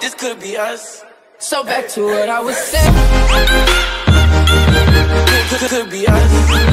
this could be us. So back to what I was saying. Could, could be us.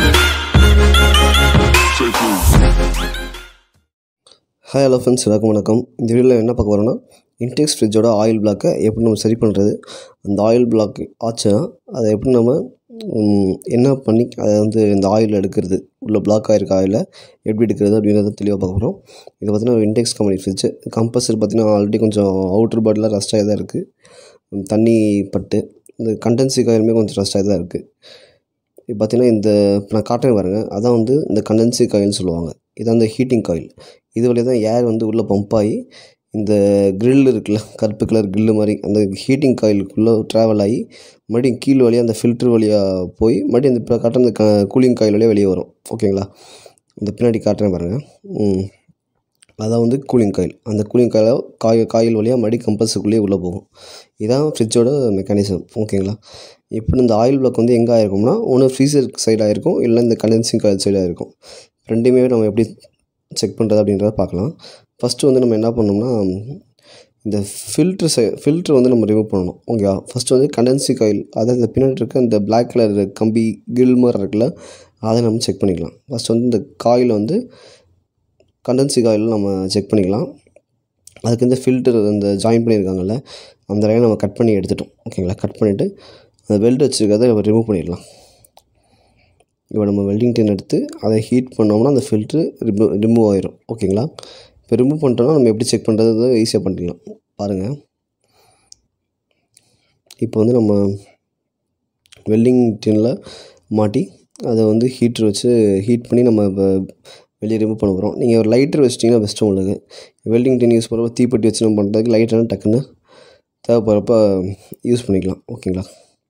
Hi hello friends எல்லாருக்கும் வணக்கம் இந்த வீடியோவில் என்ன பார்க்க போகிறோன்னா இன்டெக்ஸ் ஃப்ரிட்ஜோட ஆயில் பிளாக்கை எப்படி நம்ம சரி பண்ணுறது அந்த ஆயில் பிளாக் ஆச்சுன்னா அதை எப்படி நம்ம ம், என்ன பண்ணி அதை வந்து இந்த ஆயில் எடுக்கிறது உள்ள பிளாக் ஆகிருக்க ஆயிலை எப்படி எடுக்கிறது அப்படின்றத தெளிவாக பார்க்க போகிறோம் இது பார்த்திங்கன்னா ஒரு இன்டெக்ஸ் கம்பெனி ஃப்ரிட்ஜ் கம்பல்சரி பார்த்திங்கன்னா ஆல்ரெடி கொஞ்சம் அவுட்டர் பாட்டிலாம் ரஸ்ட் ஆகி தான் இருக்குது தண்ணி பட்டு இந்த கண்டென்சி காயிலுமே கொஞ்சம் ரஸ்ட் ஆகி தான் இருக்குது இப்போ பார்த்தீங்கன்னா இந்த இப்போ நான் காட்டுறேன் பாருங்க அதான் வந்து இந்த கண்டென்சி காயில்னு சொல்லுவாங்க இதான் அந்த ஹீட்டிங் காயில் இது வழியாக தான் ஏர் வந்து உள்ளே பம்ப் ஆகி இந்த grill இருக்குல்ல கருப்பு கலர் grill மாதிரி அந்த ஹீட்டிங் காயிலுக்குள்ளே ட்ராவல் ஆகி மறுபடியும் கீழ் வழியாக அந்த ஃபில்ட்ரு வழியாக போய் மறுபடியும் இந்த இப்போ காட்டுற இந்த க கூலிங் காயில் வழியாக வெளியே வரும் ஓகேங்களா இந்த பின்னாடி காட்டுறேன் பாருங்கள் ம் அதான் வந்து கூலிங் காயில் அந்த கூலிங் காயில் காய் காயில் வழியாக மறுபடியும் கம்பல்ஸுக்குள்ளேயே உள்ளே போகும் இதான் ஃப்ரிட்ஜோட மெக்கானிசம் ஓகேங்களா இப்போ இந்த ஆயில் பிளாக் வந்து எங்கே ஆயிருக்கும்னா ஒன்று ஃப்ரீசர் சைடாக இருக்கும் இல்லை இந்த கண்டென்சிங் காயில் சைடாக இருக்கும் ரெண்டுமே நம்ம எப்படி செக் பண்ணுறது அப்படின்றத பார்க்கலாம் ஃபஸ்ட்டு வந்து நம்ம என்ன பண்ணோம்னா இந்த ஃபில்ட்ரு சை ஃபில்ட்ரு வந்து நம்ம ரிமூவ் பண்ணணும் ஓகேவா ஃபஸ்ட்டு வந்து கண்டென்சி காயில் அதாவது இந்த பின்னாடி இருக்க இந்த Black கலர் கம்பி கில் மாதிரி இருக்குல்ல அதை நம்ம செக் பண்ணிக்கலாம் ஃபஸ்ட் வந்து இந்த காயில் வந்து கண்டென்சி காயில் நம்ம செக் பண்ணிக்கலாம் அதுக்கு இந்த ஃபில்டர் அந்த ஜாயின் பண்ணியிருக்காங்கல்ல அந்த லைனை நம்ம கட் பண்ணி எடுத்துட்டோம் ஓகேங்களா கட் பண்ணிவிட்டு அந்த வெல்ட் வச்சுருக்கிறத நம்ம ரிமூவ் பண்ணிடலாம் இப்போ நம்ம வெல்டிங் டின் எடுத்து அதை ஹீட் பண்ணோம்னா அந்த ஃபில்ட்ரு ரிமூவ் ரிமூவ் ஆயிரும் ஓகேங்களா இப்போ ரிமூவ் பண்ணிட்டோம்னா நம்ம எப்படி செக் பண்ணுறது ஈஸியாக பண்ணிக்கலாம் பாருங்கள் இப்போ வந்து நம்ம வெல்டிங் டின்னில் மாட்டி அதை வந்து ஹீட்ரு வச்சு ஹீட் பண்ணி நம்ம இப்போ வெளியே ரிமூவ் பண்ண போகிறோம் நீங்கள் ஒரு லைட்டர் வச்சிட்டிங்கன்னா பெஸ்ட்டு உங்களுக்கு வெல்டிங் டின் யூஸ் பண்ணுறப்ப தீப்பெட்டி வச்சு நம்ம பண்ணுறதுக்கு லைட்டரான டக்குன்னு தேவைப்படுறப்ப யூஸ் பண்ணிக்கலாம் ஓகேங்களா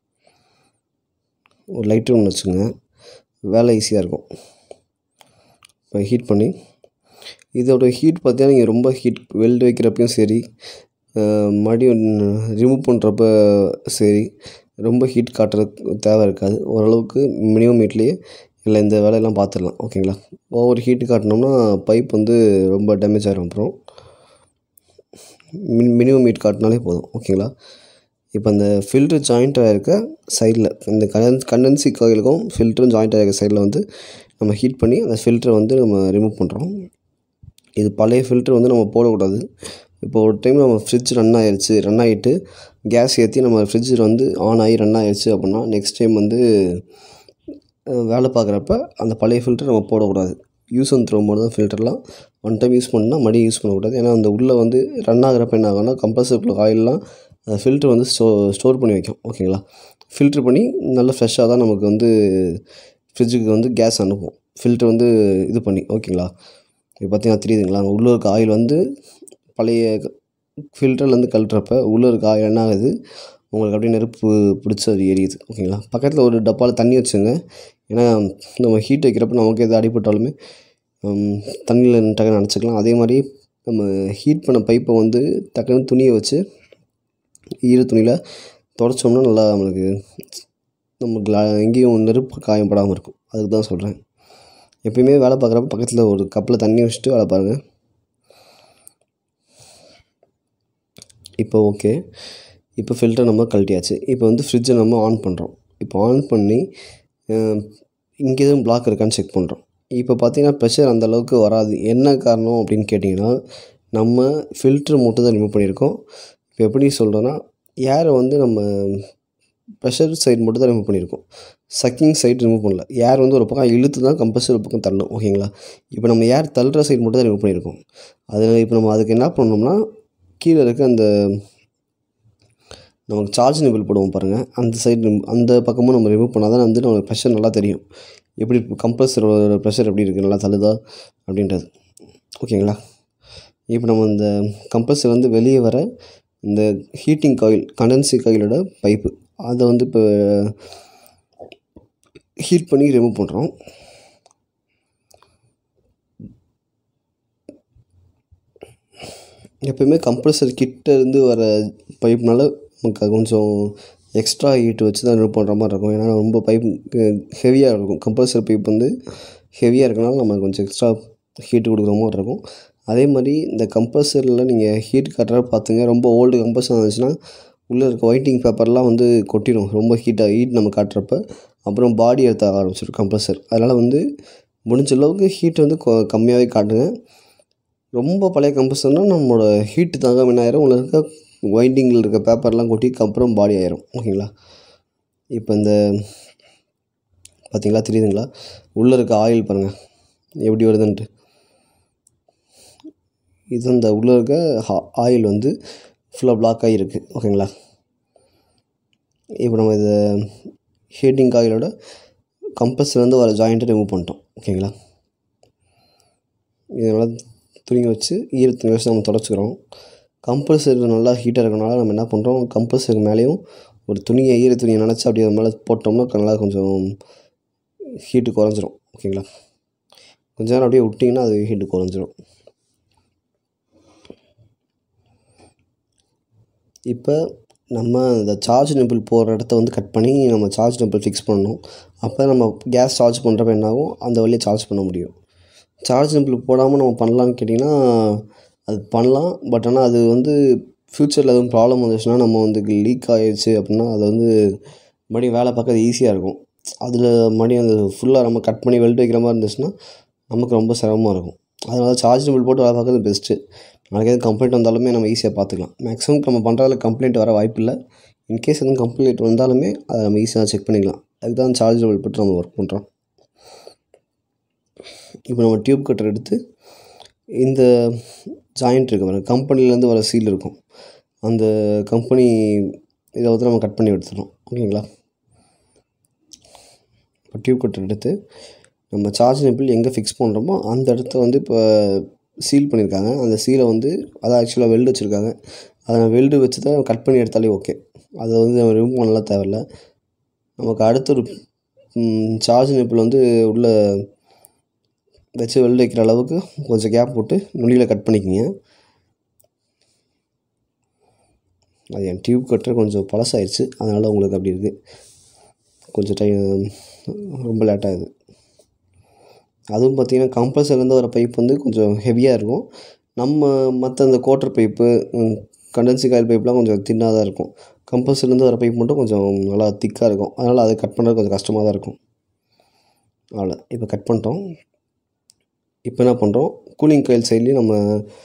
ஒரு லைட்டர் ஒன்று வச்சுக்கோங்க வேலை ஈஸியாக இருக்கும் இப்போ ஹீட் பண்ணி இதோட ஹீட் பார்த்தீங்கன்னா நீங்கள் ரொம்ப ஹீட் வெல்டு வைக்கிறப்பையும் சரி அஹ் மறுபடியும் ரிமூவ் பண்ணுறப்ப சரி ரொம்ப ஹீட் காட்டுற தேவை இருக்காது ஓரளவுக்கு மினிமம் ஹீட்லேயே இல்லை இந்த வேலையெல்லாம் பார்த்துடலாம் ஓகேங்களா ஓவர் ஹீட்டு காட்டினோம்னா பைப் வந்து ரொம்ப டேமேஜ் ஆகிரும் அப்புறம் மின் மினிமம் ஹீட் காட்டினாலே போதும் ஓகேங்களா இப்போ அந்த ஃபில்ட்ரு ஜாயிண்ட் ஆகிருக்க சைடில் இந்த கண்டன் கண்டென்சி காயிலுக்கும் ஃபில்டரும் ஜாயிண்ட் ஆகிருக்க சைடில் வந்து நம்ம ஹீட் பண்ணி அந்த ஃபில்டரை வந்து நம்ம ரிமூவ் பண்ணுறோம் இது பழைய ஃபில்ட்ரு வந்து நம்ம போடக்கூடாது இப்போ ஒரு டைம் நம்ம ஃப்ரிட்ஜ் ரன் ஆயிடுச்சு ரன் ஆகிட்டு கேஸ் ஏற்றி நம்ம ஃப்ரிட்ஜ் வந்து ஆன் ஆகி ரன் ஆயிடுச்சு அப்படின்னா நெக்ஸ்ட் டைம் வந்து அஹ், வேலை பார்க்குறப்ப அந்த பழைய ஃபில்டர் நம்ம போடக்கூடாது யூஸ் அண்ட் த்ரோ மோட் தான் ஃபில்டர்லாம் ஒன் டைம் யூஸ் பண்ணால் மறுபடியும் யூஸ் பண்ணக்கூடாது ஏன்னா அந்த உள்ளே வந்து ரன் ஆகுறப்ப என்ன ஆகும்னா கம்ப்ரஸருக்குள்ள ஆயிலெலாம் அந்த ஃபில்ட்ரு வந்து ஸ்டோ ஸ்டோர் பண்ணி வைக்கும் ஓகேங்களா ஃபில்ட்ரு பண்ணி நல்ல ஃப்ரெஷ்ஷாக தான் நமக்கு வந்து ஃப்ரிட்ஜுக்கு வந்து கேஸ் அனுப்பும் ஃபில்ட்ரு வந்து இது பண்ணி ஓகேங்களா இப்போ பார்த்தீங்கன்னா தெரியுதுங்களா அங்கே உள்ளே இருக்க ஆயில் வந்து பழைய ஃபில்டர்லேருந்து கழட்டுறப்ப உள்ளே இருக்க ஆயில் என்ன ஆகுது உங்களுக்கு அப்படியே நெருப்பு பிடிச்சி அது எரியுது ஓகேங்களா பக்கத்தில் ஒரு டப்பாவில் தண்ணி வச்சுங்க ஏன்னா நம்ம ஹீட் வைக்கிறப்ப நமக்கு எது அடிபட்டாலுமே ஹம், தண்ணியில் டக்குன்னு அணைச்சிக்கலாம் அதே மாதிரி நம்ம ஹீட் பண்ண பைப்பை வந்து டக்குன்னு துணியை வச்சு ஈர துணியில் தொடச்சோம்னா நல்லா நம்மளுக்கு நமக்கு லா- எங்கேயும் நெருப்பு காயப்படாமல் இருக்கும் அதுக்கு தான் சொல்கிறேன் எப்பயுமே வேலை பார்க்குறப்ப பக்கத்தில் ஒரு கப்பில் தண்ணி வச்சுட்டு வேலை பாருங்கள் இப்போ ஓகே இப்போ ஃபில்டர் நம்ம கழட்டியாச்சு இப்போ வந்து ஃப்ரிட்ஜை நம்ம ஆன் பண்ணுறோம் இப்போ ஆன் பண்ணி இங்கே எதுவும் பிளாக் இருக்கான்னு செக் பண்ணுறோம் இப்போ பார்த்தீங்கன்னா ப்ரெஷர் அந்த அளவுக்கு வராது என்ன காரணம் அப்படின்னு கேட்டிங்கன்னா நம்ம ஃபில்ட்ரு மட்டும் தான் ரிமூவ் பண்ணியிருக்கோம் இப்போ எப்படி சொல்கிறோன்னா ஏரை வந்து நம்ம ப்ரெஷர் சைடு மட்டும் தான் ரிமூவ் பண்ணியிருக்கோம் சக்கிங் சைடு ரிமூவ் பண்ணல ஏர் வந்து ஒரு பக்கம் இழுத்து தான் கம்பல்சரி ஒரு பக்கம் தள்ளணும் ஓகேங்களா இப்போ நம்ம ஏர் தள்ளுற சைடு மட்டும் தான் ரிமூவ் பண்ணியிருக்கோம் அதில் இப்போ நம்ம அதுக்கு என்ன பண்ணோம்னா கீழே இருக்க அந்த நமக்கு சார்ஜ் நிபிள் போடுவோம் பாருங்கள் அந்த சைடு அந்த பக்கமும் நம்ம ரிமூவ் பண்ணால் தான் வந்து நமக்கு ப்ரெஷர் நல்லா தெரியும் எப்படி கம்ப்ரஸரோட ப்ரெஷர் எப்படி இருக்குது நல்லா தள்ளுதா அப்படின்றது ஓகேங்களா இப்போ நம்ம இந்த கம்ப்ரஸர் வந்து வெளியே வர இந்த ஹீட்டிங் காயில் கண்டென்சி காயிலோட பைப்பு அதை வந்து இப்போ ஹீட் பண்ணி ரிமூவ் பண்ணுறோம் எப்பயுமே கம்ப்ரஸர் கிட்ட இருந்து வர பைப்னால நமக்கு அது கொஞ்சம் எக்ஸ்ட்ரா ஹீட் வச்சு தான் ரிமூவ் பண்ணுற மாதிரி இருக்கும் ஏன்னா ரொம்ப பைப் ஹெவியாக இருக்கும் கம்ப்ரஸர் பைப் வந்து ஹெவியாக இருக்கனால நம்ம கொஞ்சம் எக்ஸ்ட்ரா ஹீட் கொடுக்குற மாதிரி இருக்கும் அதே மாதிரி இந்த கம்ப்ரஸரில் நீங்கள் ஹீட் காட்டுற பார்த்துங்க ரொம்ப ஓல்டு கம்ப்ரஸர் இருந்துச்சுன்னா உள்ளே இருக்க ஒயிட்டிங் பேப்பர்லாம் வந்து கொட்டிடும் ரொம்ப ஹீட்டாக ஹீட் நம்ம காட்டுறப்ப அப்புறம் பாடி எடுத்த ஆரம்பிச்சிடும் கம்ப்ரஸர் அதனால் வந்து முடிஞ்ச அளவுக்கு ஹீட் வந்து கொ கம்மியாகவே காட்டுங்க ரொம்ப பழைய கம்ப்ரஸர்னால் நம்மளோட ஹீட்டு தாங்க என்ன ஆயிரும் உள்ள இருக்க வைண்டிங்கில் இருக்க பேப்பர்லாம் கொட்டி அப்புறம் பாடி ஆயிரும் ஓகேங்களா இப்போ இந்த பார்த்தீங்களா தெரியுதுங்களா உள்ளே இருக்க ஆயில் பாருங்கள் எப்படி வருதுன்ட்டு இது இந்த உள்ளே இருக்க ஆயில் வந்து ஃபுல்லாக பிளாக் ஆகிருக்கு ஓகேங்களா இப்போ நம்ம இதை ஹீட்டிங் காயிலோட கம்பஸ்லேருந்து வர ஜாயிண்ட்டை ரிமூவ் பண்ணிட்டோம் ஓகேங்களா இதனால் துணி வச்சு ஈர துணி வச்சு நம்ம தொடச்சிக்கிறோம் கம்ப்ரஸர் நல்லா ஹீட்டாக இருக்கனால நம்ம என்ன பண்ணுறோம் கம்ப்ரஸருக்கு மேலேயும் ஒரு துணியை ஈர துணியை நினச்சி அப்படியே அது மேலே போட்டோம்னா நல்லா கொஞ்சம் ஹீட்டு குறைஞ்சிரும் ஓகேங்களா கொஞ்ச நேரம் அப்படியே விட்டிங்கன்னா அது ஹீட்டு குறைஞ்சிரும் இப்போ நம்ம இந்த சார்ஜ் நெம்பிள் போகிற இடத்த வந்து கட் பண்ணி நம்ம சார்ஜ் நெம்பிள் ஃபிக்ஸ் பண்ணணும் அப்போ நம்ம கேஸ் சார்ஜ் பண்ணுறப்ப என்னாகும் அந்த வழியை சார்ஜ் பண்ண முடியும் சார்ஜ் நெம்பிள் போடாமல் நம்ம பண்ணலான்னு கேட்டிங்கன்னா அது பண்ணலாம் பட் ஆனால் அது வந்து ஃப்யூச்சரில் எதுவும் ப்ராப்ளம் வந்துச்சுன்னா நம்ம வந்து லீக் ஆகிடுச்சு அப்படின்னா அது வந்து மறுபடியும் வேலை பார்க்க ஈஸியாக இருக்கும் அதில் மறுபடியும் அந்த ஃபுல்லாக நம்ம கட் பண்ணி வெல்ட் வைக்கிற மாதிரி இருந்துச்சுன்னா நமக்கு ரொம்ப சிரமமாக இருக்கும் அதனால சார்ஜ் நெம்பிள் போட்டு வேலை பார்க்கறது பெஸ்ட்டு நாளைக்கு எதுவும் கம்ப்ளைண்ட் வந்தாலுமே நம்ம ஈஸியாக பார்த்துக்கலாம் மேக்ஸிமம் நம்ம பண்ணுறதுல கம்ப்ளைண்ட் வர வாய்ப்பு இல்லை இன்கேஸ் எதுவும் கம்ப்ளைண்ட் வந்தாலுமே அதை நம்ம ஈஸியாக செக் பண்ணிக்கலாம் அதுக்கு தான் சார்ஜ் நெம்பிள் போட்டு நம்ம ஒர்க் பண்ணுறோம் இப்போ நம்ம டியூப் கட்டர் எடுத்து இந்த ஜாயிண்ட் இருக்கு பாருங்க கம்பெனிலேருந்து வர சீல் இருக்கும் அந்த கம்பெனி இதை வந்து நம்ம கட் பண்ணி எடுத்துடணும் ஓகேங்களா இப்போ டியூப் கட்டர் எடுத்து நம்ம சார்ஜ் நெபிள் எங்கே ஃபிக்ஸ் பண்ணுறோமோ அந்த இடத்த வந்து இப்போ சீல் பண்ணியிருக்காங்க அந்த சீலை வந்து அதான் ஆக்சுவலாக வெல்டு வச்சுருக்காங்க அதை நான் வெல்டு வச்சு தான் கட் பண்ணி எடுத்தாலே ஓகே அதை வந்து நம்ம ரிமூவ் பண்ணலாம் தேவையில்ல நமக்கு அடுத்த ஒரு சார்ஜ் நெபிள் வந்து உள்ள வச்சு வெல்டு வைக்கிற அளவுக்கு கொஞ்சம் கேப் போட்டு நுனியில் கட் பண்ணிக்கிங்க அது என் டியூப் கட்டுற கொஞ்சம் பழசாயிருச்சு அதனால் உங்களுக்கு அப்படி இருக்குது கொஞ்சம் டைம் ரொம்ப லேட் ஆகுது அதுவும் பார்த்திங்கன்னா கம்ப்ரஸர்லேருந்து வர பைப் வந்து கொஞ்சம் ஹெவியாக இருக்கும் நம்ம மற்ற அந்த கோட்டர் பைப்பு கண்டன்சி காயில் பைப்லாம் கொஞ்சம் தின்னாக தான் இருக்கும் கம்ப்ரஸர்லேருந்து வர பைப் மட்டும் கொஞ்சம் நல்லா திக்காக இருக்கும் அதனால் அதை கட் பண்ணுறது கொஞ்சம் கஷ்டமாக தான் இருக்கும் அவ்வளோ இப்போ கட் பண்ணிட்டோம் இப்போ என்ன பண்ணுறோம் கூலிங் காயில் சைட்லேயும் நம்ம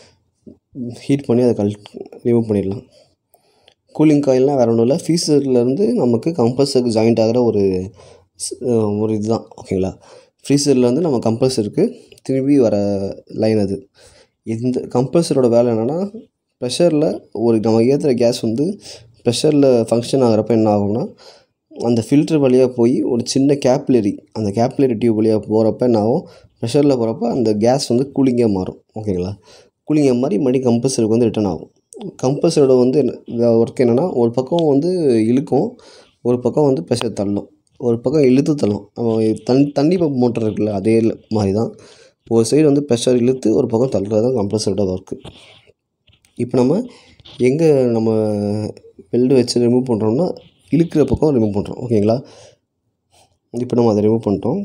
ஹீட் பண்ணி அதை கல் ரிமூவ் பண்ணிடலாம் கூலிங் காயில்னால் வேறு ஒன்றும் இல்லை ஃப்ரீசர்லேருந்து நமக்கு கம்ப்ரஸருக்கு ஜாயிண்ட் ஆகிற ஒரு ஒரு இதுதான் ஓகேங்களா ஃப்ரீசர்லேருந்து நம்ம கம்ப்ரஸருக்கு திரும்பி வர லைன் அது இந்த கம்ப்ரஸரோட வேலை என்னென்னா ப்ரெஷரில் ஒரு நம்ம ஏற்றுற கேஸ் வந்து ப்ரெஷரில் ஃபங்க்ஷன் ஆகிறப்ப என்ன ஆகும்னா அந்த ஃபில்ட்ரு வழியாக போய் ஒரு சின்ன கேப்லரி அந்த கேப்லரி டியூப் வழியாக போகிறப்ப என்ன ஆகும் ப்ரெஷரில் போகிறப்ப அந்த கேஸ் வந்து கூலிங்காக மாறும் ஓகேங்களா கூலிங்காக மாறி மறுபடியும் கம்ப்ரஸருக்கு வந்து ரிட்டர்ன் ஆகும் கம்ப்ரஸரோட வந்து ஒர்க் என்னென்னா ஒரு பக்கம் வந்து இழுக்கும் ஒரு பக்கம் வந்து ப்ரெஷர் தள்ளும் ஒரு பக்கம் இழுத்து தள்ளும் நம்ம தண் தண்ணி பம்ப் மோட்டர் இருக்குல்ல அதே மாதிரி தான் ஒரு சைடு வந்து ப்ரெஷர் இழுத்து ஒரு பக்கம் தள்ளுறது தான் கம்ப்ரஸரோட ஒர்க்கு இப்போ நம்ம எங்கே நம்ம வெல்டு வச்சு ரிமூவ் பண்ணுறோம்னா இழுக்கிற பக்கம் ரிமூவ் பண்ணுறோம் ஓகேங்களா இப்போ நம்ம அதை ரிமூவ் பண்ணிட்டோம்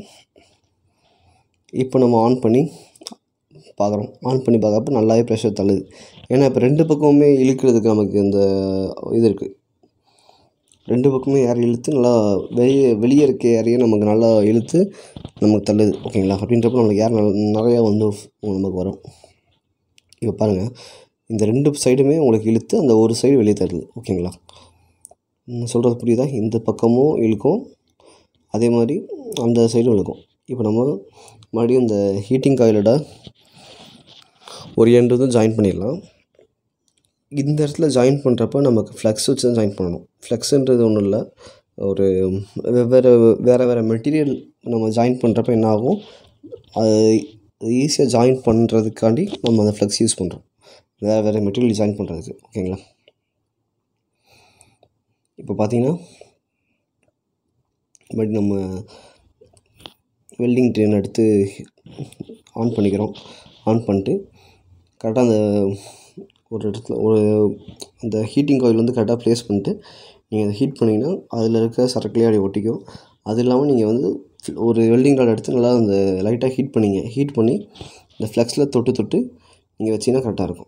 இப்போ நம்ம ஆன் பண்ணி பார்க்குறோம் ஆன் பண்ணி பார்க்குறப்ப நல்லாவே ப்ரெஷர் தள்ளுது ஏன்னா இப்போ ரெண்டு பக்கமுமே இழுக்கிறதுக்கு நமக்கு இந்த இது இருக்குது ரெண்டு பக்கமும் ஏர் இழுத்து நல்லா வெளியே வெளியே இருக்க ஏரையே நமக்கு நல்லா இழுத்து நமக்கு தள்ளுது ஓகேங்களா அப்படின்றப்ப நம்மளுக்கு ஏர் நல்ல நிறையா வந்து நமக்கு வரும் இப்போ பாருங்கள் இந்த ரெண்டு சைடுமே உங்களுக்கு இழுத்து அந்த ஒரு சைடு வெளியே தருது ஓகேங்களா சொல்கிறது புரியுதா இந்த பக்கமும் இழுக்கும் அதே மாதிரி அந்த சைடும் இழுக்கும் இப்போ நம்ம மறுபடியும் இந்த ஹீட்டிங் காயிலோட ஒரு எண்டு வந்து ஜாயின் பண்ணிடலாம் இந்த இடத்துல ஜாயின் பண்ணுறப்ப நமக்கு ஃப்ளெக்ஸ் வச்சு தான் ஜாயின் பண்ணணும் ஃப்ளெக்ஸுன்றது ஒன்றும் இல்லை ஒரு வெவ்வேறு வேறு வேறு மெட்டீரியல் நம்ம ஜாயின் பண்ணுறப்ப என்ன ஆகும் அது ஈஸியாக ஜாயின் பண்ணுறதுக்காண்டி நம்ம அந்த ஃப்ளெக்ஸ் யூஸ் பண்ணுறோம் வேறு வேறு மெட்டீரியல் ஜாயின் பண்ணுறதுக்கு ஓகேங்களா இப்போ பார்த்தீங்கன்னா பட் நம்ம வெல்டிங் ட்ரெயின் எடுத்து ஆன் பண்ணிக்கிறோம் ஆன் பண்ணிட்டு கரெக்டாக அந்த ஒரு இடத்துல ஒரு அந்த ஹீட்டிங் காயில் வந்து கரெக்டாக ப்ளேஸ் பண்ணிட்டு நீங்கள் அதை ஹீட் பண்ணிங்கன்னா அதில் இருக்க சரக்குலேயே அப்படி ஒட்டிக்கும் அது இல்லாமல் நீங்கள் வந்து ஒரு வெல்டிங் ராட் எடுத்து நல்லா அந்த லைட்டாக ஹீட் பண்ணிங்க ஹீட் பண்ணி இந்த ஃப்ளெக்ஸில் தொட்டு தொட்டு நீங்கள் வச்சிங்கன்னா கரெக்டாக இருக்கும்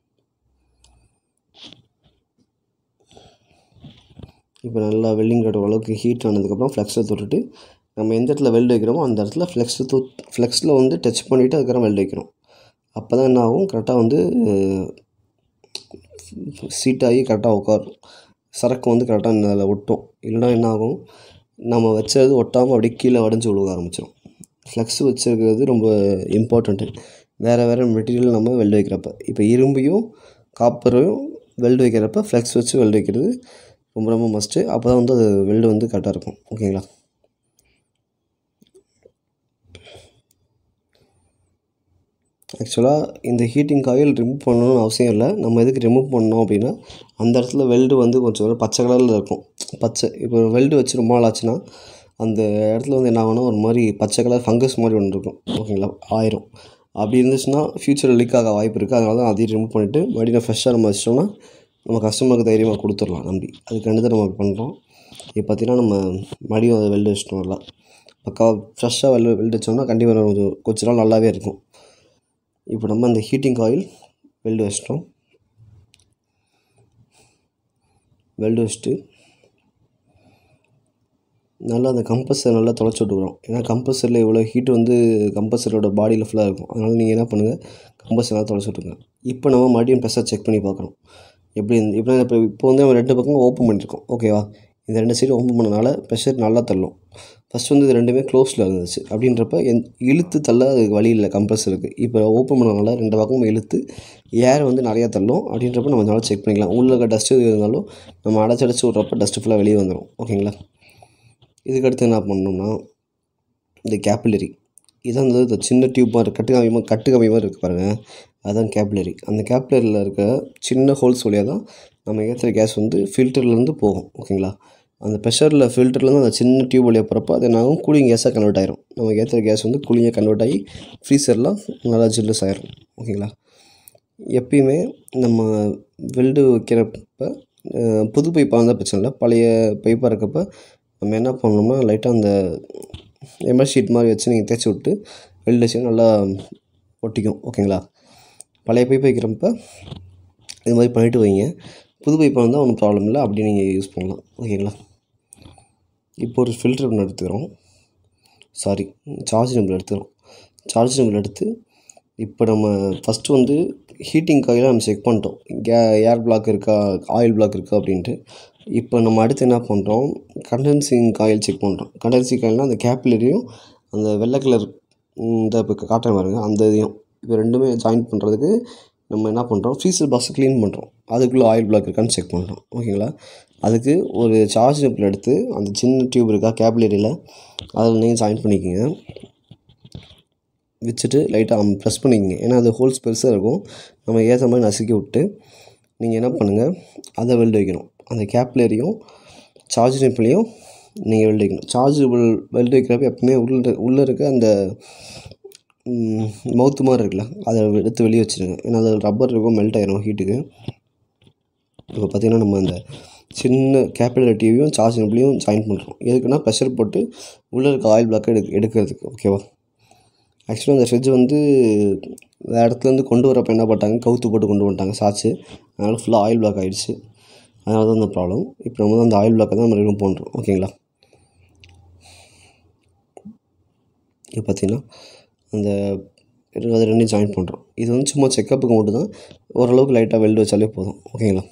இப்போ நல்லா வெல்டிங் ரேட் ஓரளவுக்கு ஹீட் ஆனதுக்கப்புறம் ஃப்ளெக்ஸில் தொட்டுட்டு நம்ம எந்த இடத்துல வெல்டு வைக்கிறோமோ அந்த இடத்துல ஃப்ளெக்ஸில் தொ ஃப்ளெக்ஸில் வந்து டச் பண்ணிவிட்டு அதுக்கப்புறம் வெல்டு வைக்கணும் அப்போ தான் என்ன ஆகும் கரெக்டாக வந்து சீட் ஆகி கரெக்டாக உட்காரும் சரக்கு வந்து கரெக்டாக அதில் ஒட்டும் இல்லைனா என்ன ஆகும் நம்ம வச்சது ஒட்டாமல் அப்படியே கீழே வடைஞ்சு விழுக ஆரம்பிச்சிடும் ஃப்ளெக்ஸ் வச்சுருக்கிறது ரொம்ப இம்பார்ட்டண்ட்டு வேறு வேறு மெட்டீரியல் நம்ம வெல்டு வைக்கிறப்ப இப்போ இரும்பையும் காப்பரையும் வெல்டு வைக்கிறப்ப ஃப்ளெக்ஸ் வச்சு வெல்டு வைக்கிறது ரொம்ப ரொம்ப மஸ்ட்டு அப்போ தான் வந்து அது வெல்டு வந்து கரெக்டாக இருக்கும் ஓகேங்களா ஆக்சுவலாக இந்த ஹீட்டிங் காயில் ரிமூவ் பண்ணணும்னு அவசியம் இல்லை நம்ம எதுக்கு ரிமூவ் பண்ணோம் அப்படின்னா அந்த இடத்துல வெல்டு வந்து கொஞ்சம் ஒரு பச்சை கலரில் இருக்கும் பச்சை இப்போ வெல்டு வச்சு ரொம்ப நாள் ஆச்சுன்னா அந்த இடத்துல வந்து என்ன ஆகும்னா ஒரு மாதிரி பச்சை கலர் ஃபங்கஸ் மாதிரி ஒன்று இருக்கும் ஓகேங்களா ஆயிரும் அப்படி இருந்துச்சுன்னா ஃப்யூச்சரில் லீக் ஆக வாய்ப்பு இருக்குது அதனால தான் அதையும் ரிமூவ் பண்ணிவிட்டு மறுபடியும் ஃப்ரெஷ்ஷாக நம்ம வச்சிட்டோம்னா நம்ம கஸ்டமருக்கு தைரியமாக கொடுத்துடலாம் நம்பி அதுக்காண்டி தான் நம்ம பண்ணுறோம் இப்போ பார்த்தீங்கன்னா நம்ம மறுபடியும் அதை வெல்டு வச்சிட்டோம் நல்லா பக்கா ஃப்ரெஷ்ஷாக வெல்டு வெல்டு வச்சோம்னா கண்டிப்பாக கொஞ்சம் கொஞ்ச நாள் நல்லாவே இருக்கும் இப்போ நம்ம அந்த ஹீட்டிங் காயில் வெல்டு வச்சிட்டோம் வெல்டு வச்சுட்டு நல்லா அந்த கம்ப்ரஸர் நல்லா தொலைச்சி விட்டுக்கிறோம் ஏன்னா கம்ப்ரஸரில் இவ்வளோ ஹீட் வந்து கம்ப்ரஸரோட பாடியில் ஃபுல்லாக இருக்கும் அதனால் நீங்கள் என்ன பண்ணுங்கள் கம்ப்ரஸர் நல்லா தொலைச்சி விட்டுருங்க இப்போ நம்ம மறுபடியும் ப்ரெஷர் செக் பண்ணி பார்க்குறோம் எப்படி இருந்து இப்போ இப்போ இப்போ வந்து நம்ம ரெண்டு பக்கம் ஓப்பன் பண்ணியிருக்கோம் ஓகேவா இந்த ரெண்டு சைடு ஓப்பன் பண்ணனால ப்ரெஷர் நல்லா தள்ளும் ஃபஸ்ட் வந்து இது ரெண்டுமே க்ளோஸில் இருந்துச்சு அப்படின்றப்ப எந் இழுத்து தள்ள அதுக்கு வழி இல்லை கம்ப்ரஸருக்கு இப்போ ஓப்பன் பண்ணனால ரெண்டு பக்கமும் இழுத்து ஏர் வந்து நிறையா தள்ளும் அப்படின்றப்ப நம்ம நல்லா செக் பண்ணிக்கலாம் உள்ளே இருக்க டஸ்ட்டு இருந்தாலும் நம்ம அடைச்சி அடைச்சி விட்றப்ப டஸ்ட்டு ஃபுல்லாக வெளியே வந்துடும் ஓகேங்களா இதுக்கடுத்து என்ன பண்ணணும்னா இந்த கேப்பிலரி இதான் வந்து இந்த சின்ன டியூப் மாதிரி கட்டு காமியமாக கட்டு காமியமாக இருக்குது பாருங்கள் அதுதான் கேப்லரி அந்த கேப்லரியில் இருக்க சின்ன ஹோல்ஸ் வழியாக தான் நம்ம ஏற்றுற கேஸ் வந்து ஃபில்டர்லேருந்து போகும் ஓகேங்களா அந்த ப்ரெஷரில் ஃபில்டர்லேருந்து அந்த சின்ன டியூப் வழியாக போகிறப்ப அது என்னாகும் கூலிங் கேஸாக கன்வெர்ட் ஆயிரும் நம்ம ஏற்றுற கேஸ் வந்து கூலிங்காக கன்வெர்ட் ஆகி ஃப்ரீசர்லாம் நல்லா ஜில்லஸ் ஆயிரும் ஓகேங்களா எப்பயுமே நம்ம வெல்டு வைக்கிறப்ப அஹ், புது பைப்பாக இருந்தால் பிரச்சனை இல்லை பழைய பைப்பாக இருக்கப்ப நம்ம என்ன பண்ணணும்னா லைட்டாக அந்த எம்எல் ஷீட் மாதிரி வச்சு நீங்கள் தேய்ச்சி விட்டு வெல்டு வச்சு நல்லா ஒட்டிக்கும் ஓகேங்களா பழைய பைப் வைக்கிறப்ப இது மாதிரி பண்ணிவிட்டு வைங்க புது பைப்பாக இருந்தால் ஒன்றும் ப்ராப்ளம் இல்லை அப்படி நீங்கள் யூஸ் பண்ணலாம் ஓகேங்களா இப்போ ஒரு ஃபில்டர் ஒன்று எடுத்துக்கிறோம் சாரி சார்ஜ் நம்பர் எடுத்துக்கிறோம் சார்ஜ் நம்பர் எடுத்து இப்போ நம்ம ஃபஸ்ட்டு வந்து ஹீட்டிங் காயில் நம்ம செக் பண்ணிட்டோம் கே ஏர் பிளாக் இருக்கா ஆயில் பிளாக் இருக்கா அப்படின்ட்டு இப்போ நம்ம அடுத்து என்ன பண்ணுறோம் கண்டென்சிங் காயில் செக் பண்ணுறோம் கண்டென்சிங் காயில்னால் அந்த கேப்லரியும் அந்த வெள்ளை கலர் இந்த இப்போ காட்டுறேன் பாருங்க அந்த இதையும் இப்போ ரெண்டுமே ஜாயின் பண்ணுறதுக்கு நம்ம என்ன பண்ணுறோம் ஃப்ரீசர் பாக்ஸை க்ளீன் பண்ணுறோம் அதுக்குள்ளே ஆயில் பிளாக் இருக்கான்னு செக் பண்ணுறோம் ஓகேங்களா அதுக்கு ஒரு சார்ஜ் நெப்பில் எடுத்து அந்த சின்ன டியூப் இருக்கா கேப்லரியில் அதில் நீங்கள் ஜாயின் பண்ணிக்கோங்க வச்சுட்டு லைட்டாக ப்ரெஸ் பண்ணிக்கங்க ஏன்னா அது ஹோல்ஸ் பெருசாக இருக்கும் நம்ம ஏற்ற மாதிரி நசுக்கி விட்டு நீங்கள் என்ன பண்ணுங்கள் அதை வெல்டு வைக்கணும் அந்த கேப்லரியும் சார்ஜ் நெப்லையும் நீங்கள் வெல்டு வைக்கணும் சார்ஜ் வெல்டு வைக்கிறப்ப எப்பவுமே உள்ள உள்ளே இருக்க அந்த மவுத்து மாதிரி இருக்குல்ல அதை எடுத்து வெளியே வச்சுருங்க ஏன்னா அது ரப்பர் இருக்கும் மெல்ட் ஆயிரும் ஹீட்டுக்கு இப்போ பார்த்திங்கன்னா நம்ம அந்த சின்ன கேபிட்டல் டிவியும் சார்ஜ் நெப்லையும் ஜாயின் பண்ணுறோம் எதுக்குன்னா ப்ரெஷர் போட்டு உள்ளே இருக்க ஆயில் பிளாக்கை எடு எடுக்கிறதுக்கு ஓகேவா ஆக்சுவலாக அந்த ஃப்ரிட்ஜ் வந்து வேறு இடத்துலேருந்து கொண்டு வரப்போ என்ன பண்ணிட்டாங்க கவுத்து போட்டு கொண்டு வந்துட்டாங்க சாச்சு அதனால் ஃபுல்லாக ஆயில் பிளாக் ஆகிடுச்சு அதனால தான் இந்த ப்ராப்ளம் இப்போ நம்ம வந்து அந்த ஆயில் பிளாக்கை தான் நம்ம ரிமூவ் பண்ணுறோம் ஓகேங்களா இப்போ பார்த்திங்கன்னா அந்த இரு- அது ரெண்டையும் ஜாயின் பண்ணுறோம் இது வந்து சும்மா செக்கப்புக்கு மட்டும் தான் ஓரளவுக்கு லைட்டாக வெல்டு வச்சாலே போதும் ஓகேங்களா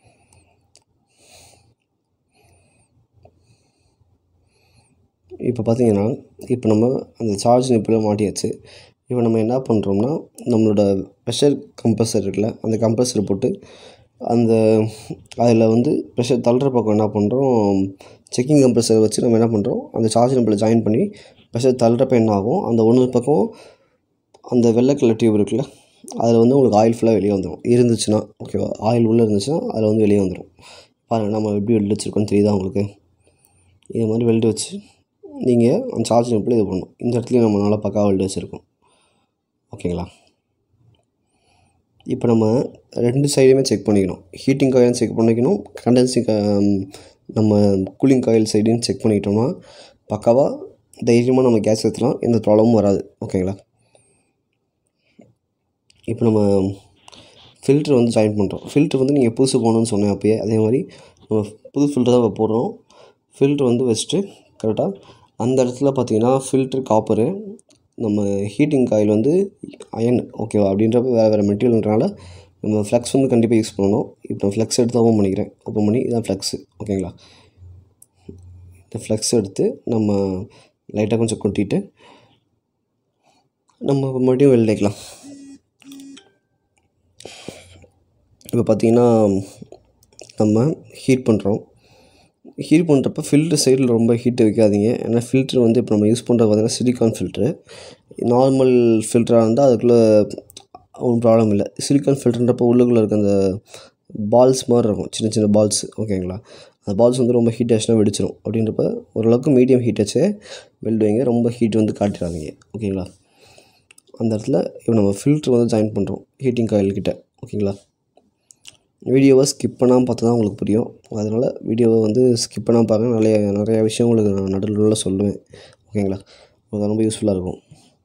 இப்போ பார்த்தீங்கன்னா இப்போ நம்ம அந்த சார்ஜ் நிப்பில் மாட்டியாச்சு இப்போ நம்ம என்ன பண்ணுறோம்னா நம்மளோட ப்ரெஷர் கம்ப்ரஸர் இருக்குல்ல அந்த கம்ப்ரஸர் போட்டு அந்த அதில் வந்து ப்ரெஷர் தள்ளுற பக்கம் என்ன பண்ணுறோம் செக்கிங் கம்ப்ரஸர் வச்சு நம்ம என்ன பண்ணுறோம் அந்த சார்ஜ் நிப்பில் ஜாயின் பண்ணி ப்ரெஷர் தள்ளுறப்ப என்ன ஆகும் அந்த ஒன்று பக்கம் அந்த வெள்ளை கலர் டியூப் இருக்குல்ல அதில் வந்து உங்களுக்கு ஆயில் ஃபுல்லாக வெளியே வந்துடும் இருந்துச்சுன்னா ஓகேவா ஆயில் உள்ளே இருந்துச்சுன்னா அதில் வந்து வெளியே வந்துடும் பாருங்கள் நம்ம எப்படி வெல்டு வச்சுருக்கோன்னு தெரியுதா உங்களுக்கு இது மாதிரி வெல்டு வச்சு நீங்கள் அந்த சார்ஜ் நெப்பில் இது பண்ணணும் இந்த இடத்துலையும் நம்ம நல்லா பக்கா வெல்டு வச்சுருக்கோம் ஓகேங்களா இப்போ நம்ம ரெண்டு சைடுமே செக் பண்ணிக்கணும் ஹீட்டிங் காயிலும் செக் பண்ணிக்கணும் கண்டென்சிங் நம்ம கூலிங் காயில் சைடையும் செக் பண்ணிக்கிட்டோம்னா பக்காவாக தைரியமாக நம்ம கேஸ் ஏற்றலாம் எந்த ப்ராப்ளமும் வராது ஓகேங்களா இப்போ நம்ம ஃபில்ட்ரு வந்து ஜாயின் பண்ணுறோம் ஃபில்ட்ரு வந்து நீங்கள் புதுசு போகணுன்னு சொன்னேன் அப்பயே அதே மாதிரி நம்ம புது ஃபில்ட்ரு தான் போடுறோம் ஃபில்ட்ரு வந்து வச்சுட்டு கரெக்டாக அந்த இடத்துல பார்த்தீங்கன்னா ஃபில்ட்ரு காப்பரு நம்ம ஹீட்டிங் காயில் வந்து அயன் ஓகேவா அப்படின்றப்ப வேறு வேறு மெட்டீரியல்ன்றனால நம்ம ஃப்ளெக்ஸ் வந்து கண்டிப்பாக யூஸ் பண்ணணும் இப்போ நான் ஃப்ளெக்ஸ் எடுத்து ஓப்பன் பண்ணிக்கிறேன் ஓப்பன் பண்ணி இதான் ஃப்ளெக்ஸு ஓகேங்களா இந்த ஃப்ளெக்ஸ் எடுத்து நம்ம லைட்டாக கொஞ்சம் கொட்டிட்டு நம்ம மறுபடியும் வெளில வைக்கலாம் இப்போ பார்த்தீங்கன்னா நம்ம ஹீட் பண்ணுறோம் ஹீட் பண்ணுறப்ப ஃபில்ட்ரு சைடில் ரொம்ப ஹீட் வைக்காதீங்க ஏன்னா ஃபில்ட்ரு வந்து இப்போ நம்ம யூஸ் பண்ணுறது பார்த்தீங்கன்னா சிலிக்கான் ஃபில்ட்ரு நார்மல் ஃபில்டராக இருந்தால் அதுக்குள்ளே ஒன்றும் ப்ராப்ளம் இல்லை சிலிக்கான் ஃபில்டர்ன்றப்போ உள்ளுக்குள்ளே இருக்க அந்த பால்ஸ் மாதிரி இருக்கும் சின்ன சின்ன பால்ஸ் ஓகேங்களா அந்த பால்ஸ் வந்து ரொம்ப ஹீட் ஆச்சுன்னா வெடிச்சிடும் அப்படின்றப்ப ஓரளவுக்கு மீடியம் ஹீட் வச்சு வெல்ட் வைங்க ரொம்ப ஹீட் வந்து காட்டிடாதீங்க ஓகேங்களா அந்த இடத்துல இப்போ நம்ம ஃபில்ட்ரு வந்து ஜாயின் பண்ணுறோம் ஹீட்டிங் காயில் கிட்ட ஓகேங்களா வீடியோவை ஸ்கிப் பண்ணாமல் பார்த்தா தான் உங்களுக்கு புரியும் அதனால் வீடியோவை வந்து ஸ்கிப் பண்ணாமல் பாருங்க நிறைய நிறையா விஷயம் உங்களுக்கு நான் நடுவில் சொல்லுவேன் ஓகேங்களா உங்களுக்கு ரொம்ப யூஸ்ஃபுல்லாக இருக்கும்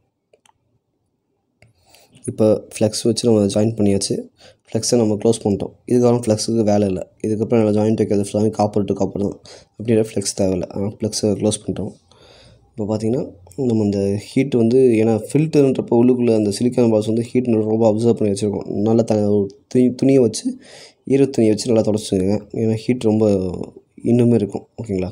இப்போ ஃப்ளெக்ஸ் வச்சு நம்ம ஜாயின் பண்ணியாச்சு ஃப்ளெக்ஸை நம்ம க்ளோஸ் பண்ணிட்டோம் இதுக்கப்புறம் ஃப்ளெக்ஸுக்கு வேலை இல்லை இதுக்கப்புறம் நம்ம ஜாயிண்ட் வைக்கிறது ஃபுல்லாமே காப்பர் டு காப்பர் தான் அப்படின்ற ஃப்ளெக்ஸ் தேவையில்லை அதனால் ஃப்ளெக்ஸை க்ளோஸ் பண்ணிட்டோம் இப்போ பார்த்தீங்கன்னா நம்ம இந்த ஹீட் வந்து ஏன்னா ஃபில்டர்ன்றப்போ உள்ளுக்குள்ளே அந்த சிலிக்கான் பால்ஸ் வந்து ஹீட் ரொம்ப அப்சர்வ் பண்ணி வச்சுருக்கோம் நல்லா த துணி துணியை வச்சு ஈர துணியை வச்சு நல்லா தொடச்சிக்கோங்க ஏன்னா ஹீட் ரொம்ப இன்னுமே இருக்கும் ஓகேங்களா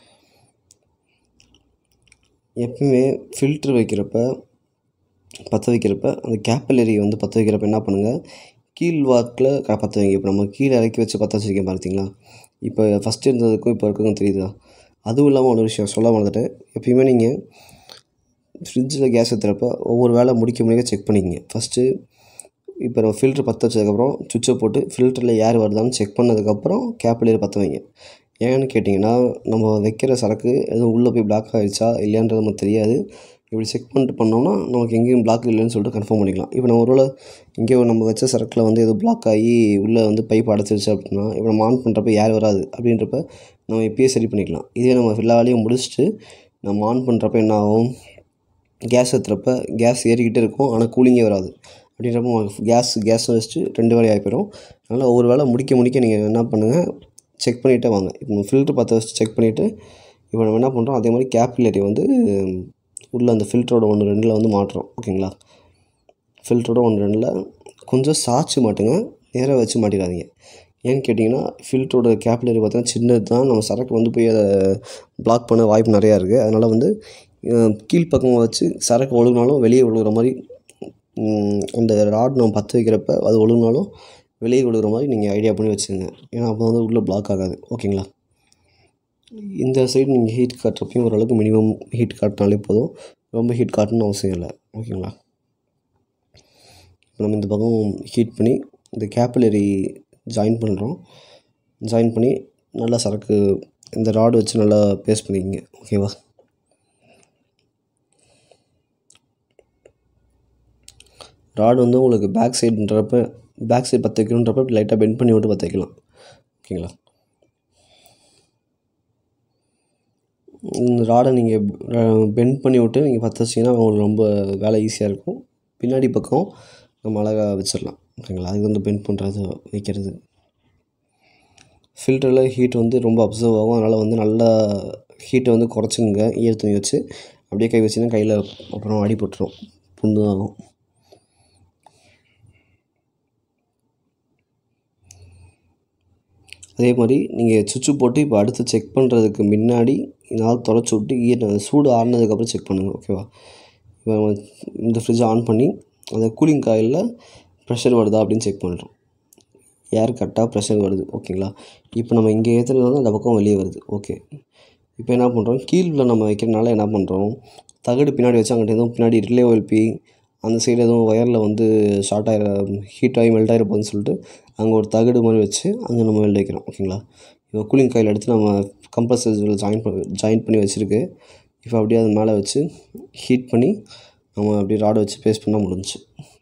எப்பவுமே ஃபில்ட்ரு வைக்கிறப்ப பற்ற வைக்கிறப்ப அந்த கேப்பலரி வந்து பற்ற வைக்கிறப்ப என்ன பண்ணுங்கள் கீழ் வாக்கில் க பற்ற வைங்க இப்போ நம்ம கீழே இறக்கி வச்சு பற்ற வச்சுருக்கேன் பார்த்தீங்களா இப்போ ஃபஸ்ட்டு இருந்ததுக்கும் இப்போ இருக்கிறதுக்கும் தெரியுதா அதுவும் இல்லாமல் ஒரு விஷயம் சொல்ல மறந்துட்டேன் எப்பயுமே நீங்கள் ஃப்ரிட்ஜில் கேஸ் ஏற்றுறப்ப ஒவ்வொரு வேலை முடிக்க முடிக்க செக் பண்ணிக்கங்க ஃபஸ்ட்டு இப்போ நம்ம ஃபில்ட்ரு பற்ற வச்சதுக்கப்புறம் சுவிட்சை போட்டு ஃபில்டரில் ஏர் வருதான்னு செக் பண்ணதுக்கப்புறம் கேப்பிலர் பற்ற வைங்க ஏன்னு கேட்டிங்கன்னா நம்ம வைக்கிற சரக்கு எதுவும் உள்ளே போய் பிளாக் ஆகிடுச்சா இல்லையான்றது நமக்கு தெரியாது இப்படி செக் பண்ணிட்டு பண்ணோம்னா நமக்கு எங்கேயும் பிளாக் இல்லைன்னு சொல்லிட்டு கன்ஃபார்ம் பண்ணிக்கலாம் இப்போ நம்ம ஒருவேளை இங்கே நம்ம வச்ச சரக்கில் வந்து எதுவும் பிளாக் ஆகி உள்ளே வந்து பைப் அடைச்சிருச்சு அப்படின்னா இப்போ நம்ம ஆன் பண்ணுறப்ப ஏர் வராது அப்படின்றப்ப நம்ம இப்பயே சரி பண்ணிக்கலாம் இதே நம்ம எல்லா வேலையும் முடிச்சுட்டு நம்ம ஆன் பண்ணுறப்ப என்ன ஆகும் கேஸ் ஏற்றுறப்ப கேஸ் ஏறிக்கிட்டே இருக்கும் ஆனால் கூலிங்கே வராது அப்படின்றப்ப கேஸ் கேஸ் வச்சுட்டு ரெண்டு வேலையாக போயிடும் அதனால் ஒவ்வொரு வேலை முடிக்க முடிக்க நீங்கள் என்ன பண்ணுங்கள் செக் பண்ணிகிட்டே வாங்க இப்போ நம்ம ஃபில்ட்ரு பற்ற வச்சு செக் பண்ணிவிட்டு இப்போ நம்ம என்ன பண்ணுறோம் அதே மாதிரி கேப்லரி வந்து உள்ளே அந்த ஃபில்டரோட ஒன்று ரெண்டில் வந்து மாட்டுறோம் ஓகேங்களா ஃபில்டரோட ஒன்று ரெண்டில் கொஞ்சம் சாய்ச்சி மாட்டுங்க நேராக வச்சு மாட்டிடாதீங்க ஏன்னு கேட்டிங்கன்னா ஃபில்டரோட கேப்லரி பார்த்தீங்கன்னா சின்னது தான் நம்ம சரக்கு வந்து போய் அதை பிளாக் பண்ண வாய்ப்பு நிறையா இருக்குது அதனால் வந்து கீழ்ப்பக்கம் வச்சு சரக்கு ஒழுகினாலும் வெளியே ஒழுகுற மாதிரி அந்த ராட் நம்ம பற்ற வைக்கிறப்ப அது ஒழுகினாலும் வெளியே ஒழுகுற மாதிரி நீங்கள் ஐடியா பண்ணி வச்சுருங்க ஏன்னா அப்போ வந்து உள்ளே பிளாக் ஆகாது ஓகேங்களா இந்த சைடு நீங்கள் ஹீட் காட்டுறப்பையும் ஓரளவுக்கு மினிமம் ஹீட் காட்டினாலே போதும் ரொம்ப ஹீட் காட்டணும்னு அவசியம் இல்லை ஓகேங்களா நம்ம இந்த பக்கம் ஹீட் பண்ணி இந்த கேப்பிலரி ஜாயின் பண்ணுறோம் ஜாயின் பண்ணி நல்லா சரக்கு இந்த ராடு வச்சு நல்லா பேஸ்ட் பண்ணிக்கங்க ஓகேவா ராடு வந்து உங்களுக்கு பேக் சைடுன்றப்ப பேக் சைடு பற்ற வைக்கணுன்றப்ப லைட்டாக பெண்ட் பண்ணி விட்டு பற்ற வைக்கலாம் ஓகேங்களா இந்த ராடை நீங்கள் பெண்ட் பண்ணி விட்டு நீங்கள் பற்ற வச்சிங்கன்னா உங்களுக்கு ரொம்ப வேலை ஈஸியாக இருக்கும் பின்னாடி பக்கம் நம்ம அழகாக வச்சிடலாம் ஓகேங்களா அதுக்கு வந்து பெண்ட் பண்ணுறது வைக்கிறது ஃபில்டரில் ஹீட் வந்து ரொம்ப அப்சர்வ் ஆகும் அதனால் வந்து நல்லா ஹீட்டை வந்து குறைச்சிங்க ஈர துணி வச்சு அப்படியே கை வச்சிங்கன்னா கையில் அப்புறம் அடிபட்டுரும் புண்ணு ஆகும் அதே மாதிரி நீங்கள் சுவிட்சு போட்டு இப்போ அடுத்து செக் பண்ணுறதுக்கு முன்னாடி இதனால் தொடச்சி விட்டு ஈர சூடு ஆறினதுக்கப்புறம் செக் பண்ணுங்கள் ஓகேவா இப்போ நம்ம இந்த ஃப்ரிட்ஜை ஆன் பண்ணி அந்த கூலிங் காயிலில் ப்ரெஷர் வருதா அப்படின்னு செக் பண்ணுறோம் ஏர் கரெக்டாக ப்ரெஷர் வருது ஓகேங்களா இப்போ நம்ம இங்கே ஏற்றுறது அந்த பக்கம் வெளியே வருது ஓகே இப்போ என்ன பண்ணுறோம் கீழில் நம்ம வைக்கிறனால என்ன பண்ணுறோம் தகடு பின்னாடி வச்சு அங்கிட்ட எதுவும் பின்னாடி ரிலே எழுப்பி அந்த சைடு எதுவும் ஒயரில் வந்து ஷார்ட் ஆகிற ஹீட் ஆகி மெல்ட் ஆகிருப்போம்னு சொல்லிட்டு அங்கே ஒரு தகடு மாதிரி வச்சு அங்கே நம்ம வெல்ட் வைக்கிறோம் ஓகேங்களா இப்போ கூலிங் காயில் எடுத்து நம்ம கம்ப்ரஸர் ஜாயின் பண்ணி ஜாயின் பண்ணி வச்சுருக்கு இப்போ அப்படியே அது மேலே வச்சு ஹீட் பண்ணி நம்ம அப்படியே ராடை வச்சு பேஸ்ட் பண்ணால் முடிஞ்சுச்சு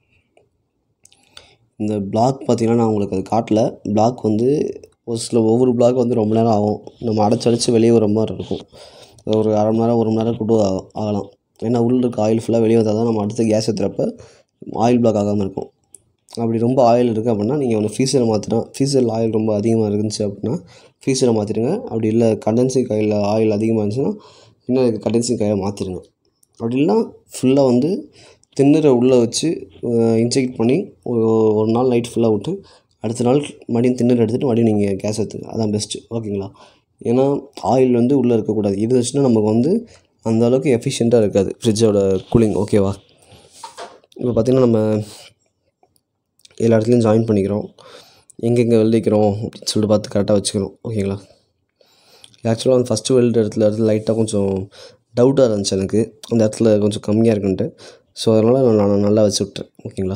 இந்த பிளாக் பார்த்திங்கன்னா நான் உங்களுக்கு அது காட்டல பிளாக் வந்து ஒரு சில ஒவ்வொரு பிளாக் வந்து ரொம்ப நேரம் ஆகும் நம்ம அடைச்சி அடைச்சி வெளியே வர மாதிரி இருக்கும் ஒரு அரை மணி நேரம் ஒரு மணி நேரம் கூட ஆகலாம் ஏன்னா உள்ளே இருக்க ஆயில் ஃபுல்லாக வெளியே வந்தால் தான் நம்ம அடுத்து கேஸ் ஏற்றுறப்ப ஆயில் பிளாக் ஆகாமல் இருக்கும் அப்படி ரொம்ப ஆயில் இருக்குது அப்படின்னா நீங்கள் ஒன்று ஃப்ரீசரில் மாற்றினா ஃப்ரீசரில் ஆயில் ரொம்ப அதிகமாக இருந்துச்சு அப்படின்னா ஃப்ரீசரில் மாற்றிடுங்க அப்படி இல்லை கண்டென்சிங் காயில் ஆயில் அதிகமாக இருந்துச்சுன்னா இன்னும் கண்டென்சிங் காயில் மாற்றிடுங்க அப்படி இல்லைனா ஃபுல்லாக வந்து திண்ணறை உள்ளே வச்சு இன்ஜெக்ட் பண்ணி ஒரு ஒரு நாள் நைட் ஃபுல்லாக விட்டு அடுத்த நாள் மறுபடியும் திண்ணறை எடுத்துகிட்டு மறுபடியும் நீங்கள் கேஸ் எடுத்துங்க அதான் பெஸ்ட்டு ஓகேங்களா ஏன்னா ஆயில் வந்து உள்ளே இருக்கக்கூடாது இருந்துச்சுன்னா நமக்கு வந்து அந்த அளவுக்கு எஃபிஷியண்ட்டாக இருக்காது ஃப்ரிட்ஜோட கூலிங் ஓகேவா இப்போ பார்த்திங்கன்னா நம்ம எல்லா இடத்துலையும் ஜாயின் பண்ணிக்கிறோம் எங்கெங்கே வெள்ளிக்கிறோம் அப்படின்னு சொல்லிட்டு பார்த்து கரெக்டாக வச்சுக்கிறோம் ஓகேங்களா ஆக்சுவலாக அந்த ஃபஸ்ட்டு வெல்டு இடத்துல இடத்துல லைட்டாக கொஞ்சம் டவுட்டாக இருந்துச்சு எனக்கு அந்த இடத்துல கொஞ்சம் கம்மியாக இருக்குன்ட்டு ஸோ அதனால் நான் நான் நல்லா வச்சு விட்டேன் ஓகேங்களா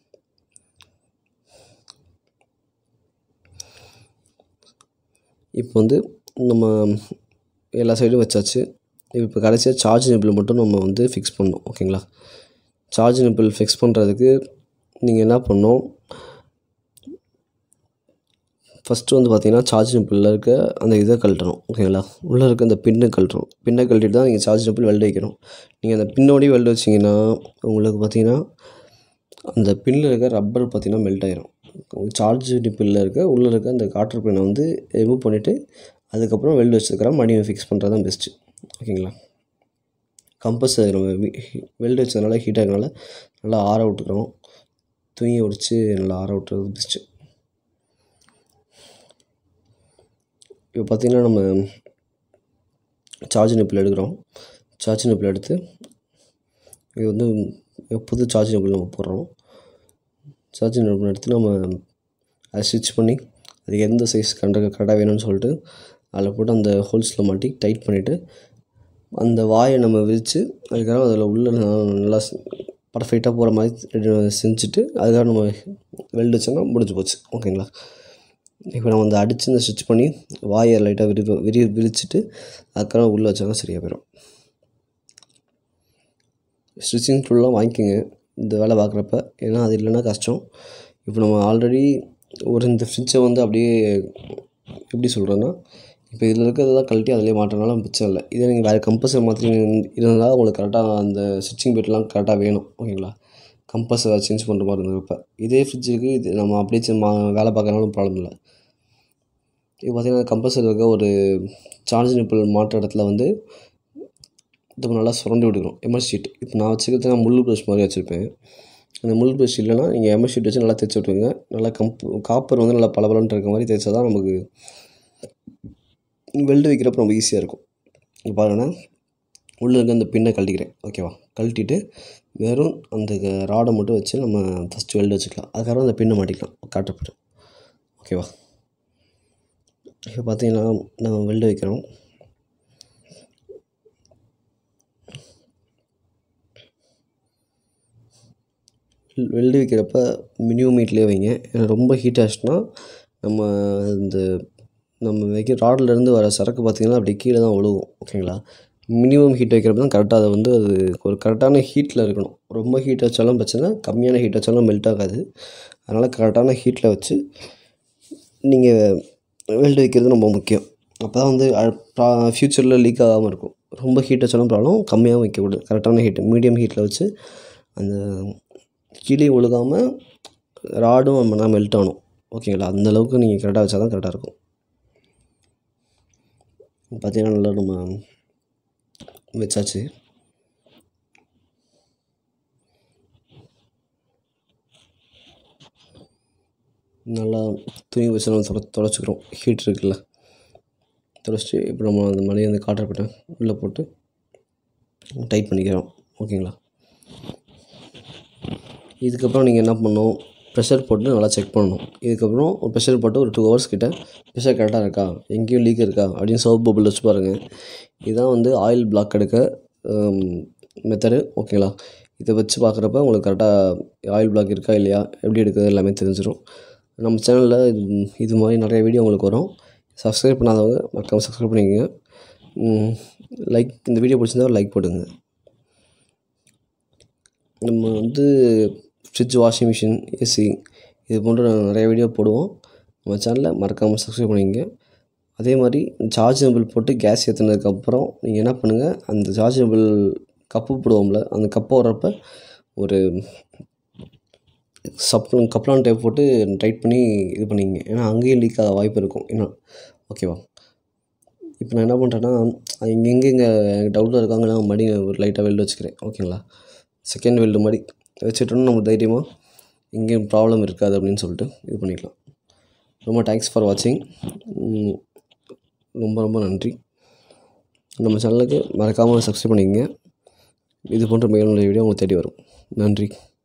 இப்போ வந்து நம்ம எல்லா சைடும் வச்சாச்சு இப்போ கடைசியாக சார்ஜ் நிப்பிள் மட்டும் நம்ம வந்து ஃபிக்ஸ் பண்ணணும் ஓகேங்களா சார்ஜ் நிப்பிள் ஃபிக்ஸ் பண்ணுறதுக்கு நீங்கள் என்ன பண்ணணும் ஃபஸ்ட்டு வந்து பார்த்தீங்கன்னா சார்ஜ் நிப்பிளில் இருக்க அந்த இதை கழட்டணும் ஓகேங்களா உள்ளே இருக்க அந்த பின்னை கழட்டணும் பின்னை கழட்டிட்டு தான் நீங்கள் சார்ஜ் நிப்பிள் வெல்டு வைக்கணும் நீங்கள் அந்த பின்னோடய வெல்டு வச்சிங்கன்னா உங்களுக்கு பார்த்தீங்கன்னா அந்த பின்னில் இருக்க ரப்பர் பார்த்தீங்கன்னா மெல்ட் ஆயிரும் சார்ஜ் நிப்பிளில் இருக்க உள்ளே இருக்க அந்த காற்று பின்னை வந்து ரிமூவ் பண்ணிவிட்டு அதுக்கப்புறம் வெல்டு வச்சுருக்கிறோம் மறுபடியும் ஃபிக்ஸ் பண்ணுறது தான் பெஸ்ட்டு ஓகேங்களா கம்பல்சரி நம்ம வெல்டு வச்சதுனால ஹீட் ஆகிறதுனால நல்லா ஆற விட்டுக்கிறோம் துணியை உடிச்சு நல்லா ஆற விட்டுறது பெஸ்ட்டு இப்போ பார்த்திங்கன்னா நம்ம சார்ஜ் நிப்பிள் எடுக்கிறோம் சார்ஜ் நிப்பிள் எடுத்து இது வந்து புது சார்ஜ் நிப்பிள் நம்ம போடுறோம் சார்ஜ் நிப்பிள் எடுத்து நம்ம அதை ஸ்டிச் பண்ணி அது எந்த சைஸ் கண்ட கரெக்டாக வேணும்னு சொல்லிட்டு அதில் போட்டு அந்த ஹோல்ஸில் மாட்டி டைட் பண்ணிவிட்டு அந்த வாயை நம்ம விரித்து அதுக்கப்புறம் அதில் உள்ள நல்லா பர்ஃபெக்டாக போகிற மாதிரி செஞ்சுட்டு அதுக்காக நம்ம வெல்டு வச்சோம்னா முடிஞ்சு போச்சு ஓகேங்களா இப்போ நம்ம வந்து அடித்து இந்த ஸ்டிச் பண்ணி வாயை லைட்டாக விரி விரி விரிச்சிட்டு அதுக்கப்புறம் உள்ளே வச்சாலும் சரியாக போயிடும் ஸ்டிச்சிங் ஃபுல்லாக வாங்கிக்கோங்க இந்த வேலை பார்க்குறப்ப ஏன்னா அது இல்லைன்னா கஷ்டம் இப்போ நம்ம ஆல்ரெடி ஒரு இந்த ஃப்ரிட்ஜை வந்து அப்படியே எப்படி சொல்கிறேன்னா இப்போ இதில் இருக்கிறதெல்லாம் கழட்டி அதிலே மாட்டினாலும் பிரச்சனை இல்லை இதே நீங்கள் வேறு கம்பல்சரி மாற்றி இருந்தால் உங்களுக்கு கரெக்டாக அந்த ஸ்டிச்சிங் பெட்லாம் கரெக்டாக வேணும் ஓகேங்களா கம்பல்சரி சேஞ்ச் பண்ணுற மாதிரி இருந்தப்போ இதே ஃப்ரிட்ஜுக்கு இது நம்ம அப்படியே மா வேலை பார்க்கறனாலும் ப்ராப்ளம் இல்லை இப்போ பார்த்திங்கன்னா கம்பல்சரி இருக்க ஒரு சார்ஜ் நிப்பிள் மாட்டுற இடத்துல வந்து இது நல்லா சுரண்டி விட்டுக்கணும் எம்எஸ் ஷீட் இப்போ நான் வச்சுக்கிறது நான் முள் ப்ரஷ் மாதிரி வச்சுருப்பேன் அந்த முள் ப்ரஷ் இல்லைன்னா நீங்கள் எம்எஸ் ஷீட் வச்சு நல்லா தைச்சி விட்டுருங்க நல்லா கம்ப் காப்பர் வந்து நல்லா பளபளன்னு இருக்க மாதிரி தைச்சா தான் நமக்கு வெல்டு வைக்கிறப்ப ரொம்ப ஈஸியாக இருக்கும் இப்போ பாருங்கன்னா உள்ளே இருக்க அந்த பின்னை கழட்டிக்கிறேன் ஓகேவா கழட்டிட்டு வெறும் அந்த ராடை மட்டும் வச்சு நம்ம ஃபஸ்ட்டு வெல்டு வச்சுக்கலாம் அதுக்கப்புறம் அந்த பின்னை மாட்டிக்கலாம் காட்டப்படும் ஓகேவா இப்போ பார்த்தீங்கன்னா நம்ம வெல்டு வைக்கிறோம் வெல்டு வைக்கிறப்ப மினிமம் ஹீட்லேயே வைங்க ஏன்னா ரொம்ப ஹீட் ஆச்சுன்னா நம்ம இந்த நம்ம வைக்கிற ராட்லேருந்து வர சரக்கு பார்த்திங்கன்னா அப்படியே கீழே தான் விழுகும் ஓகேங்களா மினிமம் ஹீட் வைக்கிறப்ப தான் கரெக்டாக அதை வந்து அது ஒரு கரெக்டான ஹீட்டில் இருக்கணும் ரொம்ப ஹீட் வச்சாலும் பிரச்சனை கம்மியான ஹீட் வச்சாலும் மெல்ட் ஆகாது அதனால் கரெக்டான ஹீட்டில் வச்சு நீங்கள் வெல்டு வைக்கிறது ரொம்ப முக்கியம் அப்போ தான் வந்து ஃப்யூச்சரில் லீக் ஆகாமல் இருக்கும் ரொம்ப ஹீட் வச்சாலும் ப்ராப்ளம் கம்மியாகவும் வைக்கக்கூடாது கரெக்டான ஹீட் மீடியம் ஹீட்டில் வச்சு அந்த கீழே ஒழுகாமல் ராடும் நம்ம மெல்ட் ஆகணும் ஓகேங்களா அந்தளவுக்கு நீங்கள் கரெக்டாக வச்சா தான் கரெக்டாக இருக்கும் பார்த்தீங்கன்னா நல்லா நம்ம வச்சாச்சு நல்லா துணி வச்சு நம்ம தொட தொடச்சிக்கிறோம் ஹீட் இருக்குல்ல தொடச்சிட்டு இப்போ நம்ம அந்த மலையை அந்த காட்டர் பட்டன் உள்ளே போட்டு டைட் பண்ணிக்கிறோம் ஓகேங்களா இதுக்கப்புறம் நீங்கள் என்ன பண்ணணும் ப்ரெஷர் போட்டு நல்லா செக் பண்ணணும் இதுக்கப்புறம் ஒரு ப்ரெஷர் போட்டு ஒரு டூ ஹவர்ஸ் கிட்ட ப்ரெஷர் கரெக்டாக இருக்கா எங்கேயும் லீக் இருக்கா அப்படின்னு சோப் பபிள் வச்சு பாருங்கள் இதுதான் வந்து ஆயில் பிளாக் எடுக்க மெத்தடு ஓகேங்களா இதை வச்சு பார்க்குறப்ப உங்களுக்கு கரெக்டாக ஆயில் பிளாக் இருக்கா இல்லையா எப்படி எடுக்கிறது எல்லாமே தெரிஞ்சிடும் நம்ம சேனலில் இது இது மாதிரி நிறைய வீடியோ உங்களுக்கு வரும் சப்ஸ்கிரைப் பண்ணாதவங்க மறக்காமல் சப்ஸ்கிரைப் பண்ணிக்கோங்க லைக் இந்த வீடியோ பிடிச்சிருந்தா லைக் போடுங்க நம்ம வந்து ஃப்ரிட்ஜ் வாஷிங் மிஷின் ஏசி இது போன்ற நிறைய வீடியோ போடுவோம் நம்ம சேனலில் மறக்காமல் சப்ஸ்கிரைப் பண்ணிக்கங்க அதே மாதிரி சார்ஜபிள் போட்டு கேஸ் ஏற்றுனதுக்கப்புறம் நீங்கள் என்ன பண்ணுங்கள் அந்த சார்ஜபிள் கப்பு போடுவோம்ல அந்த கப்பு வர்றப்ப ஒரு சப் கப்ளான் டேப் போட்டு டைட் பண்ணி இது பண்ணிக்கங்க ஏன்னா அங்கேயும் லீக் ஆக வாய்ப்பு இருக்கும் என்ன ஓகேவா இப்போ நான் என்ன பண்ணுறேன்னா இங்கெங்கே இங்கே டவுட்டாக இருக்காங்கலாம் மடி ஒரு லைட்டாக வெல்டு வச்சுக்கிறேன் ஓகேங்களா செகண்ட் வெல்டு மாதிரி வச்சுட்டோம்னா நம்ம தைரியமாக எங்கேயும் ப்ராப்ளம் இருக்காது அப்படின்னு சொல்லிட்டு இது பண்ணிக்கலாம் ரொம்ப தேங்க்ஸ் ஃபார் வாட்சிங் ரொம்ப ரொம்ப நன்றி நம்ம சேனலுக்கு மறக்காமல் சப்ஸ்கிரைப் பண்ணிக்கங்க இது போன்ற மேலும் வீடியோ உங்களுக்கு தேடி வரும் நன்றி